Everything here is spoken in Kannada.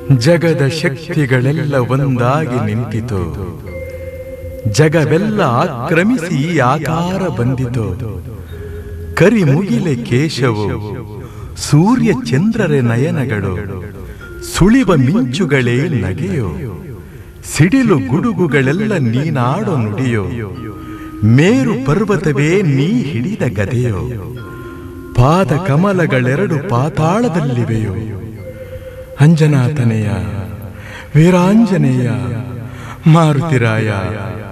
ಜಗದ ಶಕ್ತಿಗಳೆಲ್ಲ ಒಂದಾಗಿ ನಿಂತಿತು ಜಗವೆಲ್ಲ ಆಕ್ರಮಿಸಿ ಆಕಾರ ಬಂದಿತು ಕರಿಮುಗಿಲೆ ಕೇಶವು ಸೂರ್ಯ ಚಂದ್ರರೆ ನಯನಗಳು ಸುಳಿವ ಮಿಂಚುಗಳೇ ನಗೆಯೋ ಸಿಡಿಲು ಗುಡುಗುಗಳೆಲ್ಲ ನೀನಾಡೋ ನುಡಿಯೋ ಮೇರು ಪರ್ವತವೇ ನೀ ಹಿಡಿದ ಗದೆಯೋ ಪಾದ ಕಮಲಗಳೆರಡು ಪಾತಾಳದಲ್ಲಿವೆಯೋ ಅಂಜನಾತನೆಯ ವೀರಾಂಜನೇಯ ಮಾರುತಿರಾಯ